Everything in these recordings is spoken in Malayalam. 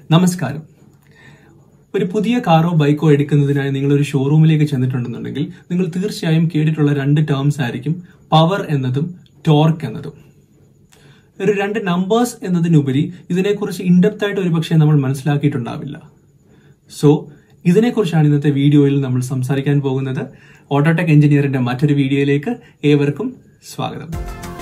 നമസ്കാരം ഒരു പുതിയ കാറോ ബൈക്കോ എടുക്കുന്നതിനായി നിങ്ങൾ ഒരു ഷോറൂമിലേക്ക് ചെന്നിട്ടുണ്ടെന്നുണ്ടെങ്കിൽ നിങ്ങൾ തീർച്ചയായും കേട്ടിട്ടുള്ള രണ്ട് ടേംസ് ആയിരിക്കും പവർ എന്നതും ടോർക്ക് എന്നതും ഒരു രണ്ട് നമ്പേഴ്സ് എന്നതിനുപരി ഇതിനെക്കുറിച്ച് ഇൻഡെപ്ത് ആയിട്ട് ഒരുപക്ഷെ നമ്മൾ മനസ്സിലാക്കിയിട്ടുണ്ടാവില്ല സോ ഇതിനെക്കുറിച്ചാണ് ഇന്നത്തെ വീഡിയോയിൽ നമ്മൾ സംസാരിക്കാൻ പോകുന്നത് ഓട്ടോടെക് എഞ്ചിനീയറിന്റെ മറ്റൊരു വീഡിയോയിലേക്ക് ഏവർക്കും സ്വാഗതം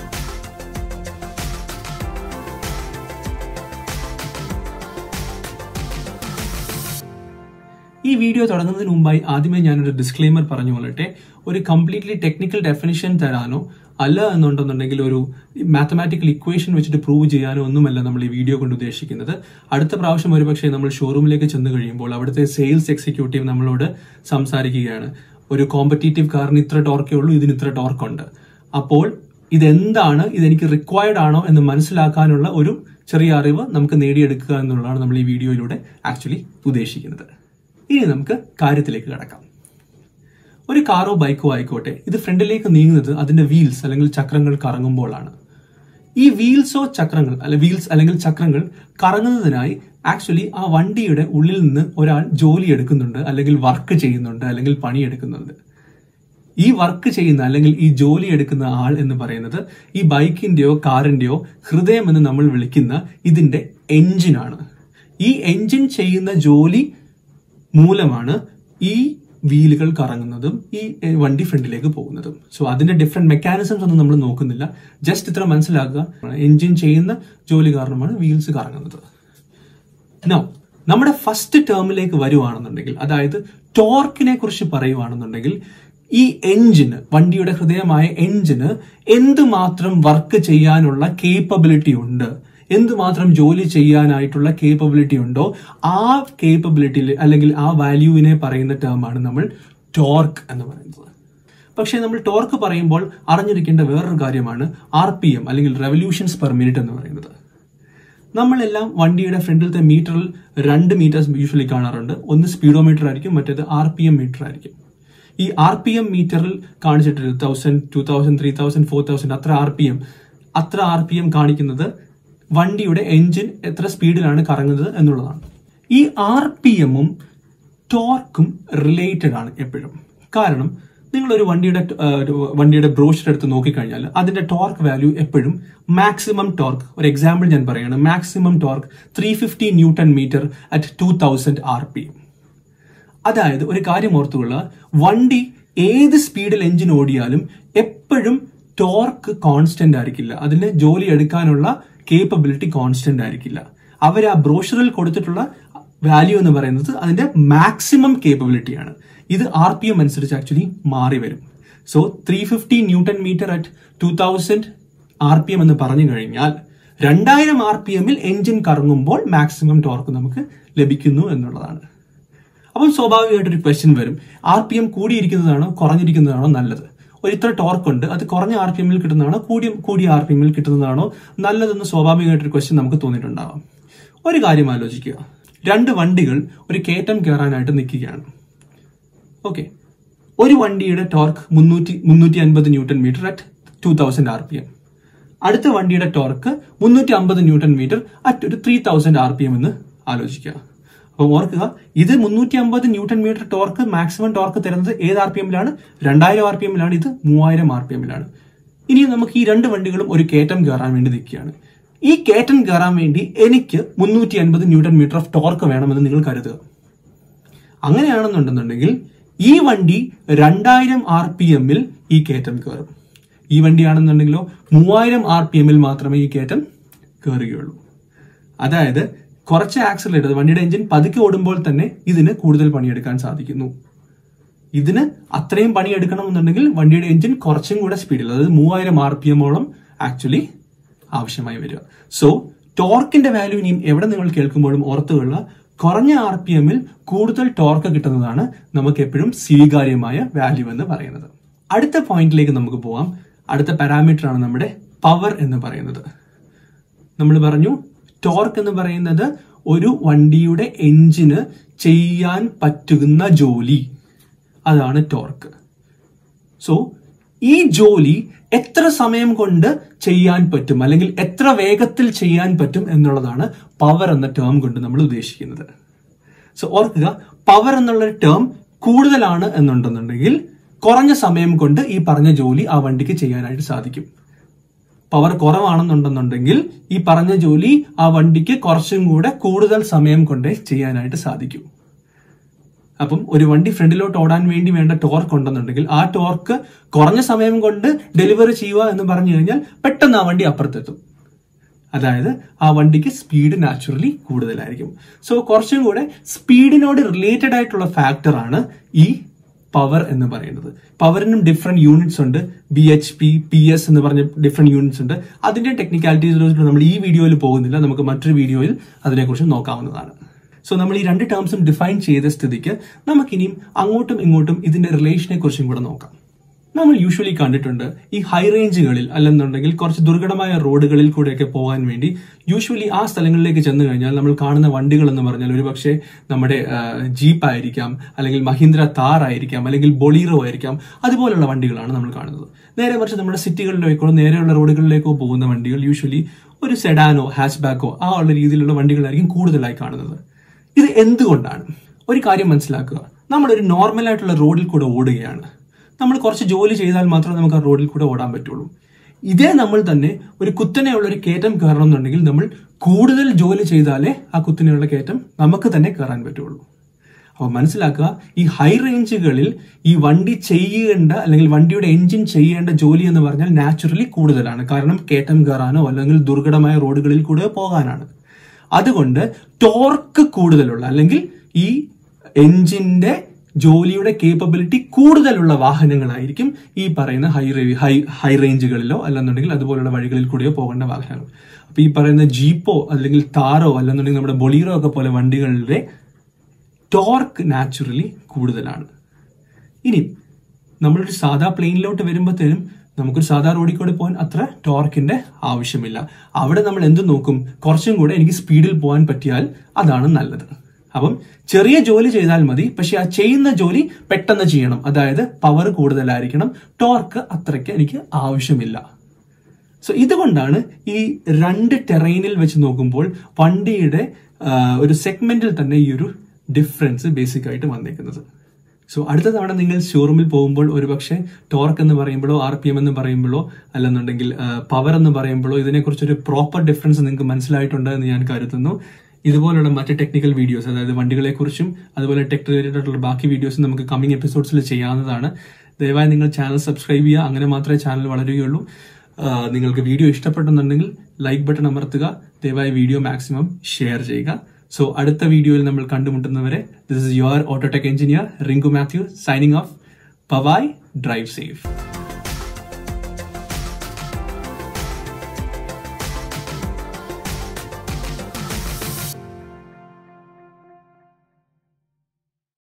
ഈ വീഡിയോ തുടങ്ങുന്നതിന് മുമ്പായി ആദ്യമേ ഞാനൊരു ഡിസ്ക്ലെയിമർ പറഞ്ഞു കൊള്ളട്ടെ ഒരു കംപ്ലീറ്റ്ലി ടെക്നിക്കൽ ഡെഫിനിഷൻ തരാനോ അല്ല എന്നുണ്ടെന്നുണ്ടെങ്കിൽ ഒരു മാത്തമാറ്റിക്കൽ ഇക്വേഷൻ വെച്ചിട്ട് പ്രൂവ് ചെയ്യാനോ ഒന്നുമല്ല നമ്മൾ ഈ വീഡിയോ കൊണ്ട് ഉദ്ദേശിക്കുന്നത് അടുത്ത പ്രാവശ്യം ഒരുപക്ഷെ നമ്മൾ ഷോറൂമിലേക്ക് ചെന്ന് കഴിയുമ്പോൾ അവിടുത്തെ സെയിൽസ് എക്സിക്യൂട്ടീവ് നമ്മളോട് സംസാരിക്കുകയാണ് ഒരു കോമ്പറ്റീറ്റീവ് കാറിന് ഇത്ര ടോർക്കേ ഉള്ളൂ ഇതിന് ഇത്ര ടോർക്ക് ഉണ്ട് അപ്പോൾ ഇതെന്താണ് ഇതെനിക്ക് റിക്വയർഡ് ആണോ എന്ന് മനസ്സിലാക്കാനുള്ള ഒരു ചെറിയ അറിവ് നമുക്ക് നേടിയെടുക്കുക എന്നുള്ളതാണ് നമ്മൾ ഈ വീഡിയോയിലൂടെ ആക്ച്വലി ഉദ്ദേശിക്കുന്നത് ഇനി നമുക്ക് കാര്യത്തിലേക്ക് കടക്കാം ഒരു കാറോ ബൈക്കോ ആയിക്കോട്ടെ ഇത് ഫ്രണ്ടിലേക്ക് നീങ്ങുന്നത് അതിന്റെ വീൽസ് അല്ലെങ്കിൽ ചക്രങ്ങൾ കറങ്ങുമ്പോഴാണ് ഈ വീൽസോ ചക്രങ്ങൾ അല്ലെ വീൽസ് അല്ലെങ്കിൽ ചക്രങ്ങൾ കറങ്ങുന്നതിനായി ആക്ച്വലി ആ വണ്ടിയുടെ ഉള്ളിൽ നിന്ന് ഒരാൾ ജോലി എടുക്കുന്നുണ്ട് അല്ലെങ്കിൽ വർക്ക് ചെയ്യുന്നുണ്ട് അല്ലെങ്കിൽ പണിയെടുക്കുന്നുണ്ട് ഈ വർക്ക് ചെയ്യുന്ന അല്ലെങ്കിൽ ഈ ജോലി എടുക്കുന്ന ആൾ എന്ന് പറയുന്നത് ഈ ബൈക്കിന്റെയോ കാറിന്റെയോ ഹൃദയം എന്ന് നമ്മൾ വിളിക്കുന്ന ഇതിന്റെ എഞ്ചിനാണ് ഈ എഞ്ചിൻ ചെയ്യുന്ന ജോലി മൂലമാണ് ഈ വീലുകൾ കറങ്ങുന്നതും ഈ എ, വണ്ടി ഫ്രണ്ടിലേക്ക് പോകുന്നതും സോ അതിന്റെ ഡിഫറെന്റ് മെക്കാനിസംസ് ഒന്നും നമ്മൾ നോക്കുന്നില്ല ജസ്റ്റ് ഇത്ര മനസ്സിലാക്കുക എഞ്ചിൻ ചെയ്യുന്ന ജോലി കാരണമാണ് വീൽസ് കറങ്ങുന്നത് നോ നമ്മുടെ ഫസ്റ്റ് ടേമിലേക്ക് വരുവാണെന്നുണ്ടെങ്കിൽ അതായത് ടോർക്കിനെ കുറിച്ച് പറയുവാണെന്നുണ്ടെങ്കിൽ ഈ എഞ്ചിന് വണ്ടിയുടെ ഹൃദയമായ എഞ്ചിന് എന്തുമാത്രം വർക്ക് ചെയ്യാനുള്ള കേപ്പബിലിറ്റി ഉണ്ട് എന്തുമാത്രം ജോലി ചെയ്യാനായിട്ടുള്ള കേപ്പബിലിറ്റി ഉണ്ടോ ആ കേപ്പബിലിറ്റിയിൽ അല്ലെങ്കിൽ ആ വാല്യൂവിനെ പറയുന്ന ടേമാണ് നമ്മൾ ടോർക്ക് എന്ന് പറയുന്നത് പക്ഷേ നമ്മൾ ടോർക്ക് പറയുമ്പോൾ അറിഞ്ഞിരിക്കേണ്ട വേറൊരു കാര്യമാണ് ആർ പി എം അല്ലെങ്കിൽ റെവല്യൂഷൻസ് പെർ മിനിറ്റ് എന്ന് പറയുന്നത് നമ്മളെല്ലാം വണ്ടിയുടെ ഫ്രണ്ടിലത്തെ മീറ്ററിൽ രണ്ട് മീറ്റേഴ്സ് യൂഷ്വലി കാണാറുണ്ട് ഒന്ന് സ്പീഡോമീറ്റർ ആയിരിക്കും മറ്റേത് ആർ പി എം മീറ്റർ ആയിരിക്കും ഈ ആർ പി എം മീറ്ററിൽ കാണിച്ചിട്ട് thousand two thousand three thousand four thousand അത്ര ആർ പി എം അത്ര ആർ പി എം കാണിക്കുന്നത് വണ്ടിയുടെ എഞ്ചിൻ എത്ര സ്പീഡിലാണ് കറങ്ങുന്നത് എന്നുള്ളതാണ് ഈ ആർ പി എമ്മും ടോർക്കും റിലേറ്റഡ് ആണ് എപ്പോഴും കാരണം നിങ്ങൾ ഒരു വണ്ടിയുടെ ആ, ഒരു വണ്ടിയുടെ ബ്രോഷർ എടുത്ത് നോക്കിക്കഴിഞ്ഞാൽ അതിന്റെ ടോർക്ക് വാല്യൂ എപ്പോഴും മാക്സിമം ടോർക്ക് ഒരു എക്സാമ്പിൾ ഞാൻ പറയുകയാണ് maximum torque three fifty newton metre at two thousand R P M അതായത് ഒരു കാര്യം ഓർത്തുകൊള്ളുക വണ്ടി ഏത് സ്പീഡിൽ എഞ്ചിൻ ഓടിയാലും എപ്പോഴും ടോർക്ക് കോൺസ്റ്റന്റ് ആയിരിക്കില്ല അതിന് ജോലി എടുക്കാനുള്ള കേപ്പബിലിറ്റി കോൺസ്റ്റന്റ് ആയിരിക്കില്ല അവർ ആ ബ്രോഷറിൽ കൊടുത്തിട്ടുള്ള വാല്യൂ എന്ന് പറയുന്നത് അതിന്റെ മാക്സിമം കേപ്പബിലിറ്റിയാണ് ഇത് ആർ പി എം അനുസരിച്ച് ആക്ച്വലി മാറി വരും so three fifty newton metre at two thousand R P M എന്ന് പറഞ്ഞു കഴിഞ്ഞാൽ രണ്ടായിരം ആർ പി എമ്മിൽ എഞ്ചിൻ കറങ്ങുമ്പോൾ മാക്സിമം ടോർക്ക് നമുക്ക് ലഭിക്കുന്നു എന്നുള്ളതാണ് അപ്പം സ്വാഭാവികമായിട്ടൊരു ക്വസ്റ്റ്യൻ വരും ആർ പി എം കൂടിയിരിക്കുന്നതാണോ കുറഞ്ഞിരിക്കുന്നതാണോ നല്ലത് ഒരു ഇത്ര ടോർക്ക് ഉണ്ട് അത് കുറഞ്ഞ ആർ പി എമ്മിൽ കിട്ടുന്നതാണോ കൂടിയ കൂടിയ ആർ പി എമ്മിൽ കിട്ടുന്നതാണോ നല്ലതെന്ന് സ്വാഭാവികമായിട്ടൊരു ക്വസ്റ്റ്യൻ നമുക്ക് തോന്നിയിട്ടുണ്ടാവാം ഒരു കാര്യം ആലോചിക്കുക രണ്ട് വണ്ടികൾ ഒരു കയറ്റം കയറാനായിട്ട് നിൽക്കുകയാണ് ഓക്കെ ഒരു വണ്ടിയുടെ ടോർക്ക് മുന്നൂറ്റി മുന്നൂറ്റി അൻപത് newton metre at two thousand R P M അടുത്ത വണ്ടിയുടെ ടോർക്ക് മുന്നൂറ്റി അമ്പത് ന്യൂട്ടൺ മീറ്റർ അറ്റ് ഒരു three thousand R P M എന്ന് ആലോചിക്കുക അപ്പം ഓർക്കുക ഇത് മുന്നൂറ്റി അമ്പത് newton metre torque maximum torque തരുന്നത് ഏത് ആർ പി എമ്മിലാണ് രണ്ടായിരം ആർ പി എമ്മിലാണ് ഇത് മൂവായിരം ആർ പി എമ്മിലാണ് ഇനി നമുക്ക് ഈ രണ്ട് വണ്ടികളും ഒരു കയറ്റം കയറാൻ വേണ്ടി നിൽക്കുകയാണ് ഈ കയറ്റം കയറാൻ വേണ്ടി എനിക്ക് മുന്നൂറ്റി അൻപത് ന്യൂട്ടൺ മീറ്റർ ഓഫ് ടോർക്ക് വേണമെന്ന് നിങ്ങൾ കരുതുക അങ്ങനെയാണെന്നുണ്ടെന്നുണ്ടെങ്കിൽ ഈ വണ്ടി രണ്ടായിരം ആർ പി എമ്മിൽ ഈ കയറ്റം കയറും ഈ വണ്ടിയാണെന്നുണ്ടെങ്കിലോ മൂവായിരം ആർ പി എമ്മിൽ മാത്രമേ ഈ കയറ്റം കയറുകയുള്ളൂ അതായത് കുറച്ച് ആക്സിലേറ്റർ വണ്ടിയുടെ എഞ്ചിൻ പതുക്കെ ഓടുമ്പോൾ തന്നെ ഇതിന് കൂടുതൽ പണിയെടുക്കാൻ സാധിക്കുന്നു ഇതിന് അത്രയും പണിയെടുക്കണം എന്നുണ്ടെങ്കിൽ വണ്ടിയുടെ എഞ്ചിൻ കുറച്ചും കൂടെ സ്പീഡിൽ അതായത് മൂവായിരം ആർ പി എമ്മോളം ആക്ച്വലി ആവശ്യമായി വരിക സോ ടോർക്കിന്റെ വാല്യൂ ഇനിയും എവിടെ നിങ്ങൾ കേൾക്കുമ്പോഴും ഓർത്തുകൊള്ളുക കുറഞ്ഞ ആർ പി എമ്മിൽ കൂടുതൽ ടോർക്ക് കിട്ടുന്നതാണ് നമുക്ക് എപ്പോഴും സ്വീകാര്യമായ വാല്യൂ എന്ന് പറയുന്നത് അടുത്ത പോയിന്റിലേക്ക് നമുക്ക് പോവാം അടുത്ത പാരാമീറ്റർ ആണ് നമ്മുടെ പവർ എന്ന് പറയുന്നത് നമ്മൾ പറഞ്ഞു ടോർക്ക് എന്ന് പറയുന്നത് ഒരു വണ്ടിയുടെ എഞ്ചിന് ചെയ്യാൻ പറ്റുന്ന ജോലി അതാണ് ടോർക്ക് സോ ഈ ജോലി എത്ര സമയം കൊണ്ട് ചെയ്യാൻ പറ്റും അല്ലെങ്കിൽ എത്ര വേഗത്തിൽ ചെയ്യാൻ പറ്റും എന്നുള്ളതാണ് പവർ എന്ന ടേം കൊണ്ട് നമ്മൾ ഉദ്ദേശിക്കുന്നത് സോ ഓർക്കുക പവർ എന്നുള്ള ടേം കൂടുതലാണ് എന്നുണ്ടെന്നുണ്ടെങ്കിൽ കുറഞ്ഞ സമയം കൊണ്ട് ഈ പറഞ്ഞ ജോലി ആ വണ്ടിക്ക് ചെയ്യാനായിട്ട് സാധിക്കും പവർ കുറവാണെന്നുണ്ടെന്നുണ്ടെങ്കിൽ ഈ പറഞ്ഞ ജോലി ആ വണ്ടിക്ക് കുറച്ചും കൂടെ കൂടുതൽ സമയം കൊണ്ടേ ചെയ്യാനായിട്ട് സാധിക്കും അപ്പം ഒരു വണ്ടി ഫ്രണ്ടിലോട്ട് ഓടാൻ വേണ്ടി വേണ്ട ടോർക്ക് ഉണ്ടെന്നുണ്ടെങ്കിൽ ആ ടോർക്ക് കുറഞ്ഞ സമയം കൊണ്ട് ഡെലിവറി ചെയ്യുക എന്ന് പറഞ്ഞു കഴിഞ്ഞാൽ പെട്ടെന്ന് ആ വണ്ടി അപ്പുറത്തെത്തും അതായത് ആ വണ്ടിക്ക് സ്പീഡ് നാച്ചുറലി കൂടുതലായിരിക്കും സോ കുറച്ചും കൂടെ സ്പീഡിനോട് റിലേറ്റഡ് ആയിട്ടുള്ള ഫാക്ടറാണ് ഈ പവർ എന്ന് പറയുന്നത് പവറിനും ഡിഫറെന്റ് യൂണിറ്റ്സ് ഉണ്ട് B H P P S എന്ന് പറഞ്ഞ ഡിഫറെന്റ് യൂണിറ്റ്സ് ഉണ്ട് അതിന്റെ ടെക്നിക്കാലിറ്റീസിലോട്ട് നമ്മൾ ഈ വീഡിയോയിൽ പോകുന്നില്ല നമുക്ക് മറ്റൊരു വീഡിയോയിൽ അതിനെക്കുറിച്ച് നോക്കാവുന്നതാണ് സോ നമ്മൾ ഈ രണ്ട് ടേംസും ഡിഫൈൻ ചെയ്ത സ്ഥിതിക്ക് നമുക്കിനിയും അങ്ങോട്ടും ഇങ്ങോട്ടും ഇതിന്റെ റിലേഷനെ കുറിച്ചും കൂടെ നോക്കാം നമ്മൾ യൂഷ്വലി കണ്ടിട്ടുണ്ട് ഈ ഹൈ റേഞ്ചുകളിൽ അല്ലെന്നുണ്ടെങ്കിൽ കുറച്ച് ദുർഘടമായ റോഡുകളിൽ കൂടെയൊക്കെ പോകാൻ വേണ്ടി യൂഷ്വലി ആ സ്ഥലങ്ങളിലേക്ക് ചെന്ന് കഴിഞ്ഞാൽ നമ്മൾ കാണുന്ന വണ്ടികൾ എന്ന് പറഞ്ഞാൽ ഒരുപക്ഷെ നമ്മുടെ ജീപ്പ് ആയിരിക്കാം അല്ലെങ്കിൽ മഹീന്ദ്ര താർ ആയിരിക്കാം അല്ലെങ്കിൽ ബൊളീറോ ആയിരിക്കാം അതുപോലുള്ള വണ്ടികളാണ് നമ്മൾ കാണുന്നത് നേരെ മറിച്ച് നമ്മുടെ സിറ്റികളിലേക്കോ നേരെയുള്ള റോഡുകളിലേക്കോ പോകുന്ന വണ്ടികൾ യൂഷ്വലി ഒരു സെഡാനോ ഹാച്ച് ബാക്കോ ആ ഉള്ള രീതിയിലുള്ള വണ്ടികളായിരിക്കും കൂടുതലായി കാണുന്നത് ഇത് എന്തുകൊണ്ടാണ് ഒരു കാര്യം മനസ്സിലാക്കുക നമ്മളൊരു നോർമൽ ആയിട്ടുള്ള റോഡിൽ കൂടെ ഓടുകയാണ് നമ്മൾ കുറച്ച് ജോലി ചെയ്താൽ മാത്രമേ നമുക്ക് ആ റോഡിൽ കൂടെ ഓടാൻ പറ്റുള്ളൂ ഇതേ നമ്മൾ തന്നെ ഒരു കുത്തനെയുള്ള ഒരു കയറ്റം കയറണം എന്നുണ്ടെങ്കിൽ നമ്മൾ കൂടുതൽ ജോലി ചെയ്താലേ ആ കുത്തനെയുള്ള കയറ്റം നമുക്ക് തന്നെ കയറാൻ പറ്റുള്ളൂ അപ്പോൾ മനസ്സിലാക്കുക ഈ ഹൈ റേഞ്ചുകളിൽ ഈ വണ്ടി ചെയ്യേണ്ട അല്ലെങ്കിൽ വണ്ടിയുടെ എഞ്ചിൻ ചെയ്യേണ്ട ജോലി എന്ന് പറഞ്ഞാൽ നാച്ചുറലി കൂടുതലാണ് കാരണം കയറ്റം കയറാനോ അല്ലെങ്കിൽ ദുർഘടമായ റോഡുകളിൽ കൂടെ പോകാനാണ് അതുകൊണ്ട് ടോർക്ക് കൂടുതലുള്ള അല്ലെങ്കിൽ ഈ എഞ്ചിന്റെ ജോലിയുടെ കേപ്പബിലിറ്റി കൂടുതലുള്ള വാഹനങ്ങളായിരിക്കും ഈ പറയുന്ന ഹൈ ഹൈ ഹൈ റേഞ്ചുകളിലോ അല്ലെന്നുണ്ടെങ്കിൽ അതുപോലുള്ള വഴികളിൽ കൂടെയോ പോകേണ്ട വാഹനങ്ങൾ അപ്പൊ ഈ പറയുന്ന ജീപ്പോ അല്ലെങ്കിൽ താറോ അല്ലെന്നുണ്ടെങ്കിൽ നമ്മുടെ ബൊളീറോ ഒക്കെ പോലെ വണ്ടികളുടെ ടോർക്ക് നാച്ചുറലി കൂടുതലാണ് ഇനി നമ്മളൊരു സാധാ പ്ലെയിനിലോട്ട് വരുമ്പോഴത്തേനും നമുക്കൊരു സാധാ റോഡിൽ കൂടെ പോകാൻ അത്ര ടോർക്കിന്റെ ആവശ്യമില്ല അവിടെ നമ്മൾ എന്ത് നോക്കും കുറച്ചും കൂടെ എനിക്ക് സ്പീഡിൽ പോകാൻ പറ്റിയാൽ അതാണ് നല്ലത് അപ്പം ചെറിയ ജോലി ചെയ്താൽ മതി പക്ഷെ ആ ചെയ്യുന്ന ജോലി പെട്ടെന്ന് ചെയ്യണം അതായത് പവർ കൂടുതലായിരിക്കണം ടോർക്ക് അത്രയ്ക്ക് എനിക്ക് ആവശ്യമില്ല സോ ഇതുകൊണ്ടാണ് ഈ രണ്ട് ടെറൈനിൽ വെച്ച് നോക്കുമ്പോൾ വണ്ടിയുടെ ഒരു സെഗ്മെന്റിൽ തന്നെ ഈ ഒരു ഡിഫറൻസ് ബേസിക് ആയിട്ട് വന്നേക്കുന്നത് സോ അടുത്ത തവണ നിങ്ങൾ ഷോറൂമിൽ പോകുമ്പോൾ ഒരുപക്ഷെ ടോർക്ക് എന്ന് പറയുമ്പോഴോ ആർ പി എം എന്ന് പറയുമ്പോഴോ അല്ലെന്നുണ്ടെങ്കിൽ പവർ എന്ന് പറയുമ്പോഴോ ഇതിനെക്കുറിച്ചൊരു പ്രോപ്പർ ഡിഫറൻസ് നിങ്ങൾക്ക് മനസ്സിലായിട്ടുണ്ട് എന്ന് ഞാൻ കരുതുന്നു ഇതുപോലുള്ള മറ്റ് ടെക്നിക്കൽ വീഡിയോസ് അതായത് വണ്ടികളെ കുറിച്ചും അതുപോലെ ടെക് റിലേറ്റഡ് ആയിട്ടുള്ള ബാക്കി വീഡിയോസും നമുക്ക് കമ്മിങ് എപ്പിസോഡ്സിൽ ചെയ്യാവുന്നതാണ് ദയവായി നിങ്ങൾ ചാനൽ സബ്സ്ക്രൈബ് ചെയ്യുക അങ്ങനെ മാത്രമേ ചാനൽ വളരുകയുള്ളൂ നിങ്ങൾക്ക് വീഡിയോ ഇഷ്ടപ്പെട്ടെന്നുണ്ടെങ്കിൽ ലൈക്ക് ബട്ടൺ അമർത്തുക ദയവായി വീഡിയോ മാക്സിമം ഷെയർ ചെയ്യുക സോ അടുത്ത വീഡിയോയിൽ നമ്മൾ കണ്ടുമുട്ടുന്നവരെ this is your Autotech engineer Rinku Mathew signing off പവായ് ഡ്രൈവ് സേഫ്